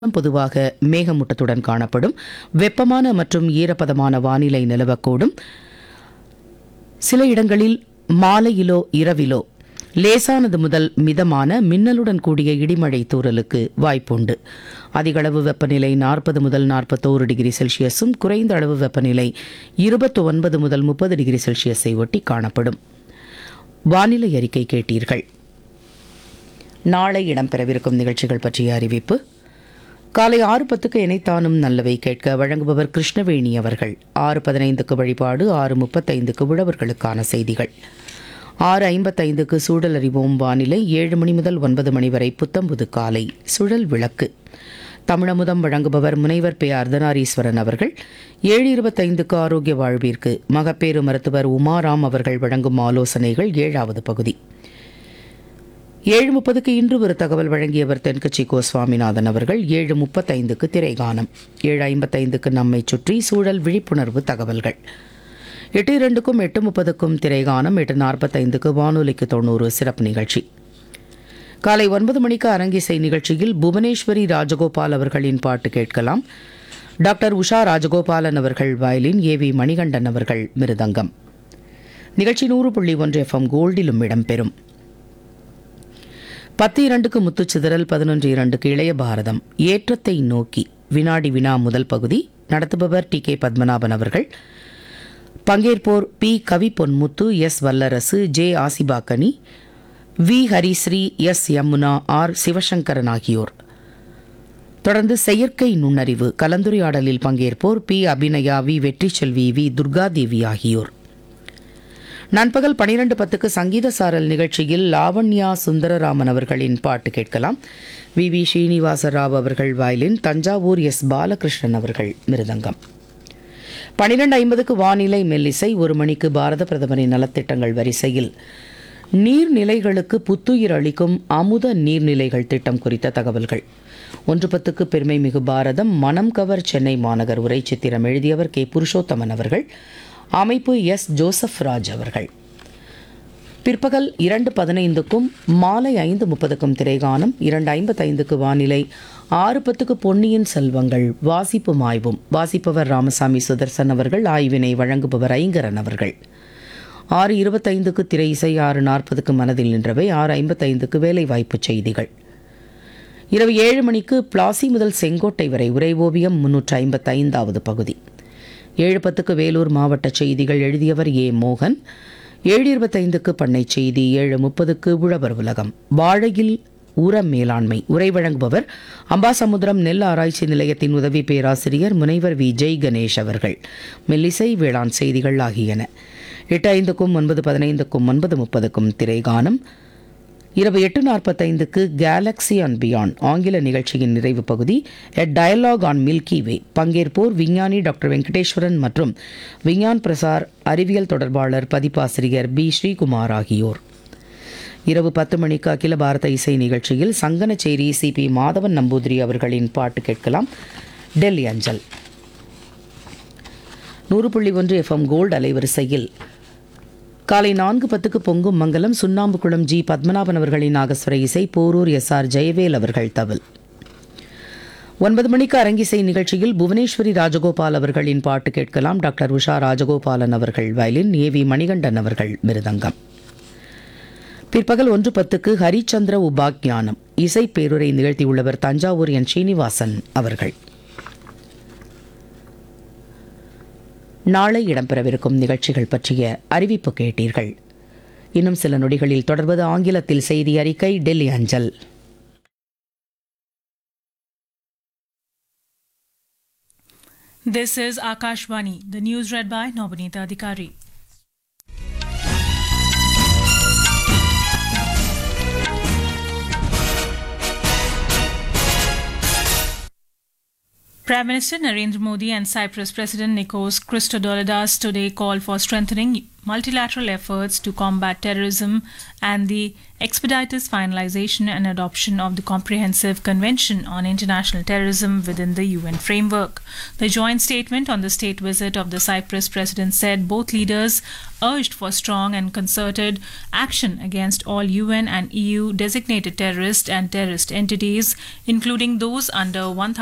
பொதுவாக மேகமூட்டத்துடன் காணப்படும் வெப்பமான மற்றும் ஈரப்பதமான வானிலை நிலவக்கூடும் சில இடங்களில் மாலையிலோ இரவிலோ லேசானது முதல் மிதமான மின்னலுடன் கூடிய இடிமழை தூறலுக்கு வாய்ப்புண்டு அதிகளவு வெப்பநிலை நாற்பது முதல் நாற்பத்தோரு டிகிரி செல்சியஸும் குறைந்த அளவு வெப்பநிலை இருபத்தி ஒன்பது முதல் முப்பது டிகிரி செல்சியஸை ஒட்டி காணப்படும் வானிலை அறிக்கை கேட்டீர்கள் நாளை இடம்பெறவிருக்கும் நிகழ்ச்சிகள் பற்றிய அறிவிப்பு காலை ஆறு பத்துக்கு இணைத்தானும் நல்லவை கேட்க வழங்குபவர் கிருஷ்ணவேணி அவர்கள் ஆறு பதினைந்துக்கு வழிபாடு ஆறு முப்பத்தைந்துக்கு உழவர்களுக்கான செய்திகள் ஆறு ஐம்பத்தைந்துக்கு சூழல் அறிவோம் வானிலை ஏழு மணி முதல் ஒன்பது மணி வரை புத்தம்புது காலை சுழல் விளக்கு தமிழமுதம் வழங்குபவர் முனைவர் பே அர்த்தநாரீஸ்வரன் அவர்கள் ஏழு இருபத்தைந்துக்கு ஆரோக்கிய வாழ்விற்கு மகப்பேறு மருத்துவர் உமாராம் அவர்கள் வழங்கும் ஆலோசனைகள் ஏழாவது பகுதி ஏழு முப்பதுக்கு இன்று ஒரு தகவல் வழங்கியவர் தென்கட்சி கோ சுவாமிநாதன் அவர்கள் ஏழு முப்பத்தைந்துக்கு திரைகானம் ஏழு ஐம்பத்தைந்துக்கு நம்மை சுற்றி சூழல் விழிப்புணர்வு தகவல்கள் எட்டு இரண்டுக்கும் எட்டு முப்பதுக்கும் திரைகானம் எட்டு நாற்பத்தைந்துக்கு வானொலிக்கு தொண்ணூறு சிறப்பு நிகழ்ச்சி காலை ஒன்பது மணிக்கு அரங்கிசை நிகழ்ச்சியில் புவனேஸ்வரி ராஜகோபால் அவர்களின் பாட்டு கேட்கலாம் டாக்டர் உஷா ராஜகோபாலன் அவர்கள் வயலின் ஏ வி மணிகண்டன் அவர்கள் மிருதங்கம் நிகழ்ச்சி நூறு புள்ளி ஒன்று எஃப்எம் கோல்டிலும் இடம்பெறும் பத்து இரண்டுக்கு முத்துச்சிதறல் பதினொன்று இரண்டுக்கு இளைய பாரதம் ஏற்றத்தை நோக்கி வினாடி வினா முதல் பகுதி நடத்துபவர் டி கே பத்மநாபன் அவர்கள் பங்கேற்போர் P Kavi Ponmuthu S Vallarasu J Asibakkani V Harisree S Yamuna R Sivasankaran ஆகியோர் தொடர்ந்து செயற்கை நுண்ணறிவு கலந்துரையாடலில் பங்கேற்போர் P Abinaya V Vetriselvi V Durgadevi ஆகியோர் நண்பகல் பனிரெண்டு பத்துக்கு சங்கீத சாரல் நிகழ்ச்சியில் லாவண்யா சுந்தரராமன் அவர்களின் பாட்டு கேட்கலாம் வி வி ஸ்ரீனிவாச ராவ் அவர்கள் வயலின் தஞ்சாவூர் எஸ் பாலகிருஷ்ணன் அவர்கள் மிருதங்கம் பனிரெண்டு ஐம்பதுக்கு வானிலை மெல்லிசை ஒரு மணிக்கு பாரத பிரதமரின் நலத்திட்டங்கள் வரிசையில் நீர்நிலைகளுக்கு புத்துயிர் அளிக்கும் அமுத நீர்நிலைகள் திட்டம் குறித்த தகவல்கள் ஒன்று பத்துக்கு பெருமை மிகு பாரதம் மனம் கவர் சென்னை மாநகர் உரை சித்திரம் எழுதியவர் கே புருஷோத்தமன் அவர்கள் அமைப்பு எஸ் ஜோசப் ராஜ் அவர்கள் பிற்பகல் இரண்டு பதினைந்துக்கும் மாலை ஐந்து முப்பதுக்கும் திரைகானம் இரண்டு ஐம்பத்தைந்துக்கு வானிலை ஆறு பத்துக்கு பொன்னியின் செல்வங்கள் வாசிப்பும் ஆய்வும் வாசிப்பவர் ராமசாமி சுதர்சன் அவர்கள் ஆய்வினை வழங்குபவர் ஐங்கரன் அவர்கள் ஆறு இருபத்தைந்துக்கு திரை இசை ஆறு நாற்பதுக்கு மனதில் நின்றவை ஆறு ஐம்பத்தைந்துக்கு வேலைவாய்ப்பு செய்திகள் இரவு ஏழு மணிக்கு பிளாசி முதல் செங்கோட்டை வரை உரை ஓவியம் முன்னூற்று ஐம்பத்தைந்தாவது பகுதி ஏழு பத்துக்கு வேலூர் மாவட்ட செய்திகள் எழுதியவர் ஏ மோகன் ஏழு இருபத்தைந்துக்கு பண்ணை செய்தி ஏழு முப்பதுக்கு உழவர் உலகம் வாழையில் உர மேலாண்மை உரை வழங்குபவர் அம்பாசமுத்திரம் நெல் ஆராய்ச்சி நிலையத்தின் உதவி பேராசிரியர் முனைவர் வி ஜெய் கணேஷ் அவர்கள் மெல்லிசை வேளாண் செய்திகள் ஆகியன எட்டு ஐந்துக்கும் ஒன்பது பதினைந்துக்கும் ஒன்பது முப்பதுக்கும் திரைகானம் இரவு எட்டு நாற்பத்தைந்துக்கு கேலக்ஸி அண்ட் பியாண்ட் ஆங்கில நிகழ்ச்சியின் நிறைவு பகுதி a dialogue on milky way பங்கேற்போர் விஞ்ஞானி டாக்டர் வெங்கடேஸ்வரன் மற்றும் விஞ்ஞான் பிரசார் அறிவியல் தொடர்பாளர் பதிப்பாசிரியர் பி ஸ்ரீகுமார் ஆகியோர் இரவு பத்து மணிக்கு அகில பாரத இசை நிகழ்ச்சியில் சங்கனச்சேரி சிபி மாதவன் நம்பூதிரி அவர்களின் பாட்டு கேட்கலாம் டெல்லி அஞ்சல் நூறு புள்ளி ஒன்று எஃப்எம் கோல்டு அலைவரிசையில் காலை நான்கு பத்துக்கு பொங்கும் மங்கலம் சுண்ணாம்புக்குளம் ஜி பத்மநாபன் அவர்களின் நாகஸ்வர இசை போரூர் எஸ் ஆர் ஜெயவேல் அவர்கள் தவில் ஒன்பது மணிக்கு அரங்கிசை நிகழ்ச்சியில் புவனேஸ்வரி ராஜகோபால் அவர்களின் பாட்டு கேட்கலாம் டாக்டர் உஷா ராஜகோபாலன் அவர்கள் வயலின் ஏ வி மணிகண்டன் அவர்கள் மிருதங்கம் பிற்பகல் ஒன்று பத்துக்கு ஹரிச்சந்திர உபாக்ஞானம் இசை பேருரை நிகழ்த்தியுள்ளவர் தஞ்சாவூர் என் ஸ்ரீனிவாசன் அவர்கள் நாளை இடம்பெறவிருக்கும் நிகழ்ச்சிகள் பற்றிய அறிவிப்பு கேட்டீர்கள் இன்னும் சில நொடிகளில் தொடர்வது ஆங்கிலத்தில் செய்தி அறிக்கை டெல்லி அஞ்சல் This is Akashvani, the news read by Nobinita Adhikari. Prime Minister Narendra Modi and Cyprus President Nikos Christodoulidas today called for strengthening multilateral efforts to combat terrorism and the expeditious finalization and adoption of the Comprehensive Convention on International Terrorism within the UN framework. The joint statement on the state visit of the Cyprus president said both leaders urged for strong and concerted action against all UN and EU designated terrorist and terrorist entities, including those under 1,000